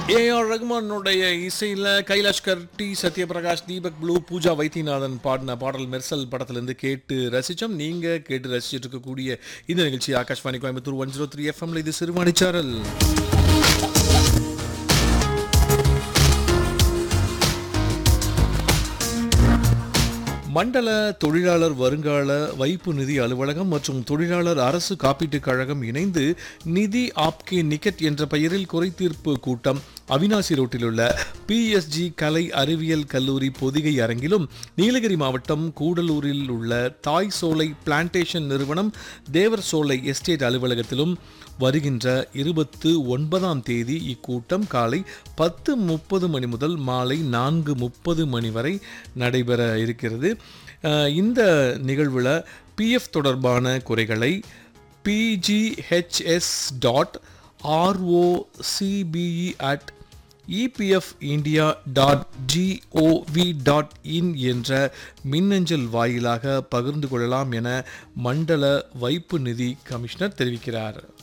AR ரகுமானுடைய இசையில் Kailash Kher D Sathyaprakash Deepak blue Pooja Vaidyanathan பாடின பாடல் மெர்சல் படத்திலிருந்து கேட்டு ரசித்தோம் நீங்கள் கேட்டு ரசிச்சுட்டு இருக்கக்கூடிய இந்த நிகழ்ச்சி Akashvani Coimbatore one zero three எஃப்எம்ல இது சிறுவாணிச்சாரல் மண்டல தொழிலாளர் வருங்கால வைப்பு நிதி அலுவலகம் மற்றும் தொழிலாளர் அரசு காப்பீட்டுக் கழகம் இணைந்து நிதி ஆப்கே நிக்கெட் என்ற பெயரில் குறைதீர்ப்பு கூட்டம் அவினாசி ரோட்டில் உள்ள பிஎஸ்ஜி கலை அறிவியல் கல்லூரி பொதிகை அரங்கிலும் நீலகிரி மாவட்டம் கூடலூரில் உள்ள தாய் சோலை பிளான்டேஷன் நிறுவனம் தேவர் சோலை எஸ்டேட் அலுவலகத்திலும் வருகின்ற இருபத்து ஒன்பதாம் தேதி இக்கூட்டம் காலை பத்து முப்பது மணி முதல் மாலை நான்கு முப்பது மணி வரை நடைபெற இருக்கிறது அஹ் இந்த நிகழ்வில் பிஎஃப் தொடர்பான குறைகளை PGHS dot ROCPE at EPF India dot GOV dot in என்ற மின்னஞ்சல் வாயிலாக பகிர்ந்து கொள்ளலாம் என மண்டல வைப்பு நிதி கமிஷனர் தெரிவிக்கிறார்